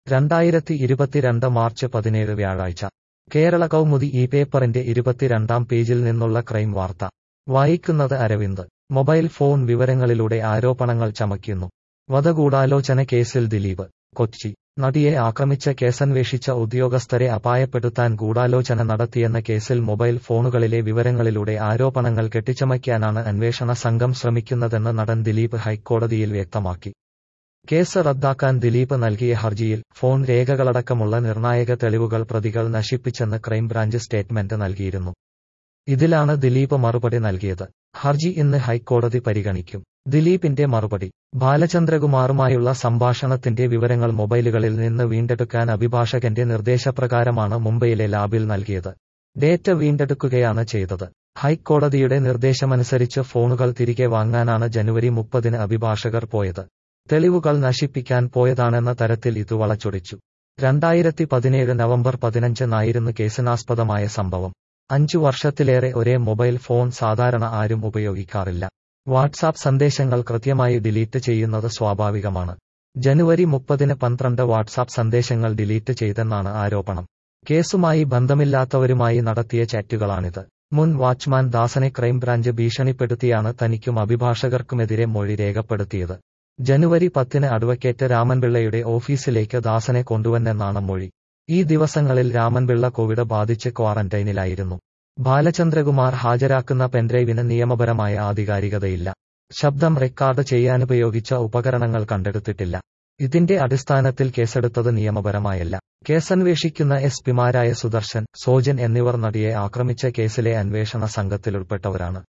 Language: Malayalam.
രണ്ടായിരത്തി ഇരുപത്തിരണ്ട് മാർച്ച് പതിനേഴ് വ്യാഴാഴ്ച കേരള കൗമുദി ഈ പേപ്പറിന്റെ ഇരുപത്തിരണ്ടാം പേജിൽ നിന്നുള്ള ക്രൈം വാർത്ത വായിക്കുന്നത് അരവിന്ദ് മൊബൈൽ ഫോൺ വിവരങ്ങളിലൂടെ ആരോപണങ്ങൾ ചമയ്ക്കുന്നു വധഗൂഢാലോചന കേസിൽ ദിലീപ് കൊച്ചി നടിയെ ആക്രമിച്ച കേസന്വേഷിച്ച ഉദ്യോഗസ്ഥരെ അപായപ്പെടുത്താൻ ഗൂഢാലോചന നടത്തിയെന്ന കേസിൽ മൊബൈൽ ഫോണുകളിലെ വിവരങ്ങളിലൂടെ ആരോപണങ്ങൾ കെട്ടിച്ചമയ്ക്കാനാണ് അന്വേഷണ സംഘം ശ്രമിക്കുന്നതെന്ന് നടൻ ദിലീപ് ഹൈക്കോടതിയിൽ വ്യക്തമാക്കി കേസ് റദ്ദാക്കാൻ ദിലീപ് നൽകിയ ഹർജിയിൽ ഫോൺ രേഖകളടക്കമുള്ള നിർണായക തെളിവുകൾ പ്രതികൾ നശിപ്പിച്ചെന്ന് ക്രൈംബ്രാഞ്ച് സ്റ്റേറ്റ്മെന്റ് നൽകിയിരുന്നു ഇതിലാണ് ദിലീപ് മറുപടി നൽകിയത് ഹർജി ഇന്ന് ഹൈക്കോടതി പരിഗണിക്കും ദിലീപിന്റെ മറുപടി ബാലചന്ദ്രകുമാറുമായുള്ള സംഭാഷണത്തിന്റെ വിവരങ്ങൾ മൊബൈലുകളിൽ നിന്ന് വീണ്ടെടുക്കാൻ അഭിഭാഷകന്റെ നിർദ്ദേശപ്രകാരമാണ് മുംബൈയിലെ ലാബിൽ നൽകിയത് ഡേറ്റ വീണ്ടെടുക്കുകയാണ് ചെയ്തത് ഹൈക്കോടതിയുടെ നിർദ്ദേശമനുസരിച്ച് ഫോണുകൾ തിരികെ വാങ്ങാനാണ് ജനുവരി മുപ്പതിന് അഭിഭാഷകർ പോയത് തെളിവുകൾ നശിപ്പിക്കാൻ പോയതാണെന്ന തരത്തിൽ ഇത് വളച്ചൊടിച്ചു രണ്ടായിരത്തി പതിനേഴ് നവംബർ പതിനഞ്ചിനായിരുന്നു കേസിനാസ്പദമായ സംഭവം അഞ്ചു വർഷത്തിലേറെ ഒരേ മൊബൈൽ ഫോൺ സാധാരണ ആരും ഉപയോഗിക്കാറില്ല വാട്സാപ്പ് സന്ദേശങ്ങൾ കൃത്യമായി ഡിലീറ്റ് ചെയ്യുന്നത് സ്വാഭാവികമാണ് ജനുവരി മുപ്പതിന് പന്ത്രണ്ട് വാട്സാപ്പ് സന്ദേശങ്ങൾ ഡിലീറ്റ് ചെയ്തെന്നാണ് ആരോപണം കേസുമായി ബന്ധമില്ലാത്തവരുമായി നടത്തിയ ചാറ്റുകളാണിത് മുൻ വാച്ച്മാൻ ദാസനെ ക്രൈംബ്രാഞ്ച് ഭീഷണിപ്പെടുത്തിയാണ് തനിക്കും അഭിഭാഷകർക്കുമെതിരെ മൊഴി രേഖപ്പെടുത്തിയത് ജനുവരി പത്തിന് അഡ്വക്കേറ്റ് രാമൻപിള്ളയുടെ ഓഫീസിലേക്ക് ദാസനെ കൊണ്ടുവന്നെന്നാണ് മൊഴി ഈ ദിവസങ്ങളിൽ രാമൻപിള്ള കോവിഡ് ബാധിച്ച് ക്വാറന്റൈനിലായിരുന്നു ബാലചന്ദ്രകുമാർ ഹാജരാക്കുന്ന പെൻഡ്രൈവിന് നിയമപരമായ ആധികാരികതയില്ല ശബ്ദം റെക്കോർഡ് ചെയ്യാനുപയോഗിച്ച ഉപകരണങ്ങൾ കണ്ടെടുത്തിട്ടില്ല ഇതിന്റെ അടിസ്ഥാനത്തിൽ കേസെടുത്തത് നിയമപരമായല്ല കേസന്വേഷിക്കുന്ന എസ് പിമാരായ സുദർശൻ സോജൻ എന്നിവർ നടിയെ ആക്രമിച്ച കേസിലെ അന്വേഷണ സംഘത്തിലുൾപ്പെട്ടവരാണ്